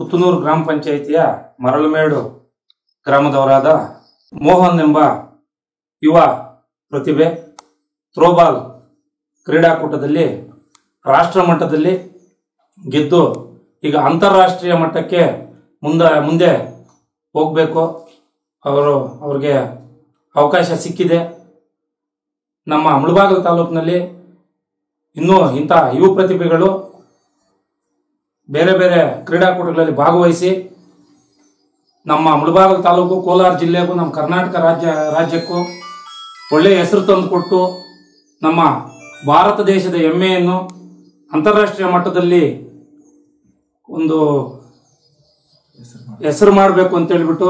ಪುತ್ತನೂರು ಗ್ರಾಮ ಪಂಚಾಯಿತಿಯ ಮರಳುಮೇಡು ಗ್ರಾಮದವರಾದ ಮೋಹನ್ ಎಂಬ ಯುವ ಪ್ರತಿಭೆ ಥ್ರೋಬಾಲ್ ಕ್ರೀಡಾಕೂಟದಲ್ಲಿ ರಾಷ್ಟ್ರ ಮಟ್ಟದಲ್ಲಿ ಗೆದ್ದು ಈಗ ಅಂತಾರಾಷ್ಟ್ರೀಯ ಮಟ್ಟಕ್ಕೆ ಮುಂದೆ ಮುಂದೆ ಹೋಗಬೇಕು ಅವರು ಅವ್ರಿಗೆ ಅವಕಾಶ ಸಿಕ್ಕಿದೆ ನಮ್ಮ ಮುಳಬಾಗಿಲು ತಾಲೂಕಿನಲ್ಲಿ ಇನ್ನೂ ಇಂಥ ಯುವ ಪ್ರತಿಭೆಗಳು ಬೇರೆ ಬೇರೆ ಕ್ರೀಡಾಕೂಟಗಳಲ್ಲಿ ಭಾಗವಹಿಸಿ ನಮ್ಮ ಮುಳಬಾಗಿಲು ತಾಲೂಕು ಕೋಲಾರ ಜಿಲ್ಲೆಗೂ ನಮ್ಮ ಕರ್ನಾಟಕ ರಾಜ್ಯ ರಾಜ್ಯಕ್ಕೂ ಒಳ್ಳೆಯ ಹೆಸರು ತಂದುಕೊಟ್ಟು ನಮ್ಮ ಭಾರತ ದೇಶದ ಹೆಮ್ಮೆಯನ್ನು ಅಂತಾರಾಷ್ಟ್ರೀಯ ಮಟ್ಟದಲ್ಲಿ ಒಂದು ಹೆಸರು ಮಾಡಬೇಕು ಅಂತ ಹೇಳ್ಬಿಟ್ಟು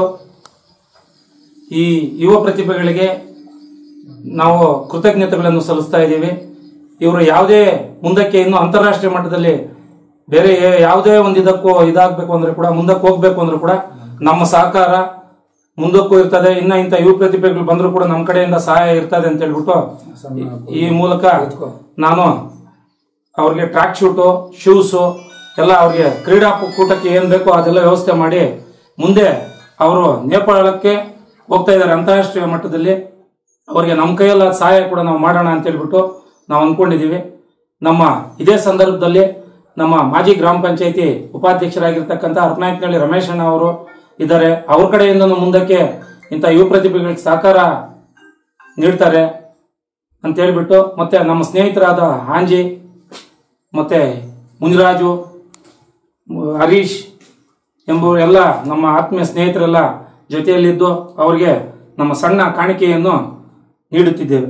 ಈ ಯುವ ಪ್ರತಿಭೆಗಳಿಗೆ ನಾವು ಕೃತಜ್ಞತೆಗಳನ್ನು ಸಲ್ಲಿಸ್ತಾ ಇದ್ದೀವಿ ಇವರು ಯಾವುದೇ ಮುಂದಕ್ಕೆ ಇನ್ನು ಅಂತಾರಾಷ್ಟ್ರೀಯ ಮಟ್ಟದಲ್ಲಿ ಬೇರೆ ಯಾ- ಯಾವುದೇ ಒಂದು ಇದಕ್ಕೂ ಇದಾಗಬೇಕು ಅಂದ್ರೆ ಕೂಡ ಮುಂದಕ್ಕೆ ಹೋಗ್ಬೇಕು ಅಂದ್ರೆ ಕೂಡ ನಮ್ಮ ಸಹಕಾರ ಮುಂದಕ್ಕೂ ಇರ್ತದೆ ಇನ್ನ ಇಂಥ ಯುವ ಪ್ರತಿಭೆಗಳು ಬಂದರೂ ಕೂಡ ನಮ್ಮ ಕಡೆಯಿಂದ ಸಹಾಯ ಇರ್ತದೆ ಅಂತ ಹೇಳ್ಬಿಟ್ಟು ಈ- ಈ ಮೂಲಕ ನಾನು ಅವ್ರಿಗೆ ಟ್ರ್ಯಾಕ್ ಶೂಟು ಶೂಸು ಎಲ್ಲ ಅವ್ರಿಗೆ ಕ್ರೀಡಾ ಕೂಟಕ್ಕೆ ಏನ್ ಬೇಕೋ ಅದೆಲ್ಲ ವ್ಯವಸ್ಥೆ ಮಾಡಿ ಮುಂದೆ ಅವರು ನೇಪಾಳಕ್ಕೆ ಹೋಗ್ತಾ ಇದ್ದಾರೆ ಅಂತಾರಾಷ್ಟ್ರೀಯ ಮಟ್ಟದಲ್ಲಿ ಅವರಿಗೆ ನಮ್ಮ ಕೈಯಲ್ಲ ಸಹಾಯ ಕೂಡ ನಾವು ಮಾಡೋಣ ಅಂತ ಹೇಳ್ಬಿಟ್ಟು ನಾವು ಅಂದ್ಕೊಂಡಿದ್ದೀವಿ ನಮ್ಮ ಇದೇ ಸಂದರ್ಭದಲ್ಲಿ ನಮ್ಮ ಮಾಜಿ ಗ್ರಾಮ ಪಂಚಾಯತಿ ಉಪಾಧ್ಯಕ್ಷರಾಗಿರ್ತಕ್ಕಂಥ ಹರಪನಾಯಕನಹಳ್ಳಿ ರಮೇಶ್ ಅಣ್ಣ ಅವರು ಇದ್ದಾರೆ ಅವ್ರ ಕಡೆಯಿಂದನೂ ಮುಂದಕ್ಕೆ ಇಂಥ ಯುವ ಪ್ರತಿಭೆಗಳಿಗೆ ಸಹಕಾರ ನೀಡ್ತಾರೆ ಅಂತ ಹೇಳ್ಬಿಟ್ಟು ಮತ್ತೆ ನಮ್ಮ ಸ್ನೇಹಿತರಾದ ಹಾಂಜಿ ಮತ್ತೆ ಮುನಿರಾಜು ಮ್, ಹರೀಶ್ ಎಂಬುವರೆಲ್ಲ ನಮ್ಮ ಆತ್ಮೀಯ ಸ್ನೇಹಿತರೆಲ್ಲ ಜೊತೆಯಲ್ಲಿದ್ದು ಅವರಿಗೆ ನಮ್ಮ ಸಣ್ಣ ಕಾಣಿಕೆಯನ್ನು ನೀಡುತ್ತಿದ್ದೇವೆ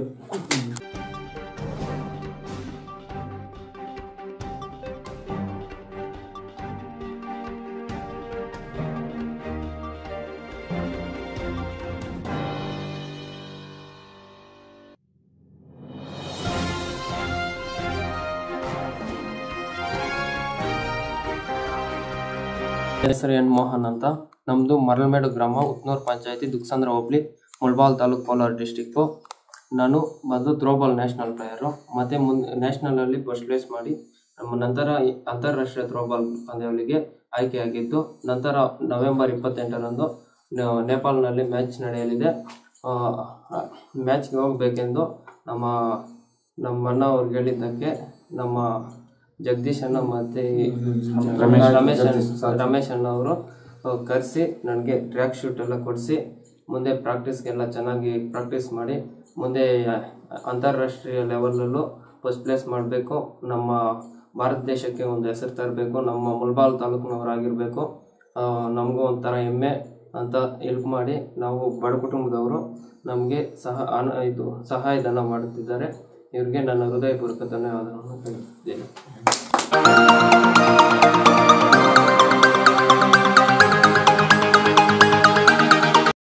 ಹೆಸರು ಎನ್ ಮೋಹನ್ ಅಂತ ನಮ್ಮದು ಮರಳಮೇಡು ಗ್ರಾಮ ಉತ್ನೂರು ಪಂಚಾಯತಿ ದುಕ್ಸಂದ್ರ ಹೋಬಳಿ ಮುಳ್ಬಾಲ್ ತಾಲೂಕು ಕೋಲಾರ ಡಿಸ್ಟಿಕ್ಕು ನಾನು ಮೊದಲು ಥ್ರೋಬಾಲ್ ನ್ಯಾಷನಲ್ ಪ್ಲೇಯರು ಮತ್ತು ಮುಂದೆ ನ್ಯಾಷನಲಲ್ಲಿ ಫಸ್ಟ್ ಪ್ಲೇಸ್ ಮಾಡಿ ನಮ್ಮ ನಂತರ ಈ ಅಂತಾರಾಷ್ಟ್ರೀಯ ಥ್ರೋಬಾಲ್ ಪಂದ್ಯಾವಳಿಗೆ ಆಯ್ಕೆಯಾಗಿದ್ದು ನಂತರ ನವೆಂಬರ್ ಇಪ್ಪತ್ತೆಂಟರಂದು ನ- ನೇಪಾಲ್ನಲ್ಲಿ ಮ್ಯಾಚ್ ನಡೆಯಲಿದೆ ಮ್ಯಾಚ್ಗೆ ಹೋಗಬೇಕೆಂದು ನಮ್ಮ ನಮ್ಮ ಅಣ್ಣ ಅವ್ರಿಗೆ ಹೇಳಿದ್ದಕ್ಕೆ ನಮ್ಮ ಜಗದೀಶ್ ಅಣ್ಣ ಮತ್ತು ರಮೇಶ್ ಅಣ್ಣ ರಮೇಶ್ ಅಣ್ಣ ಅವರು ಕರೆಸಿ ನನಗೆ ಟ್ರ್ಯಾಕ್ ಶೂಟ್ ಎಲ್ಲ ಕೊಡಿಸಿ ಮುಂದೆ ಪ್ರಾಕ್ಟೀಸ್ಗೆಲ್ಲ ಚೆನ್ನಾಗಿ ಪ್ರಾಕ್ಟೀಸ್ ಮಾಡಿ ಮುಂದೆ ಅಂತಾರಾಷ್ಟ್ರೀಯ ಲೆವೆಲಲ್ಲೂ ಫಸ್ಟ್ ಪ್ಲೇಸ್ ಮಾಡಬೇಕು ನಮ್ಮ ಭಾರತ ದೇಶಕ್ಕೆ ಒಂದು ಹೆಸರು ತರಬೇಕು ನಮ್ಮ ಮುಲ್ಬಾಲ್ ತಾಲೂಕಿನವರಾಗಿರಬೇಕು ನಮಗೂ ಒಂಥರ ಹೆಮ್ಮೆ ಅಂತ ಹೆಲ್ಪ್ ಮಾಡಿ ನಾವು ಬಡ ಕುಟುಂಬದವರು ನಮಗೆ ಸಹ ಅನ ಇದು ಸಹಾಯಧನ ಮಾಡುತ್ತಿದ್ದಾರೆ ಇವ್ರಿಗೆ ನನ್ನ ಹೃದಯಪೂರ್ವಕ ಧನ್ಯವಾದಗಳನ್ನು ತಿಳಿಸುತ್ತೇನೆ